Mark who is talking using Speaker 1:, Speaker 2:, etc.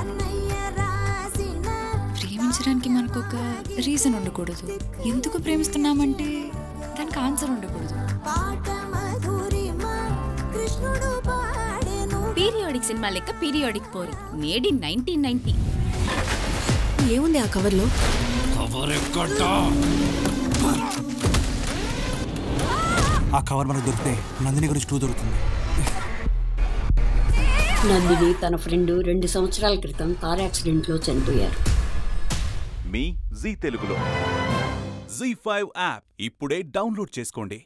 Speaker 1: ప్రేమించడానికి మనకు ఒక రీజన్ ఉండకూడదు ఎందుకు ప్రేమిస్తున్నామంటే దానికి ఆన్సర్ ఉండకూడదు
Speaker 2: పీరియాడిక్ సినిమా లెక్క పీరియాడిక్ పోరి మేడ్ ఇన్ నైన్టీన్ నైన్టీ
Speaker 3: ఏముంది ఆ కవర్లో
Speaker 4: ఆ కవర్ మనకు దొరికితే నందిని గురించి టూ దొరుకుతుంది
Speaker 5: నందిని తన ఫ్రెండ్ రెండు సంవత్సరాల క్రితం కార్ యాక్సిడెంట్లో చనిపోయారు
Speaker 6: మీ జీ తెలుగులో జీ ఫైవ్ యాప్ ఇప్పుడే డౌన్లోడ్ చేసుకోండి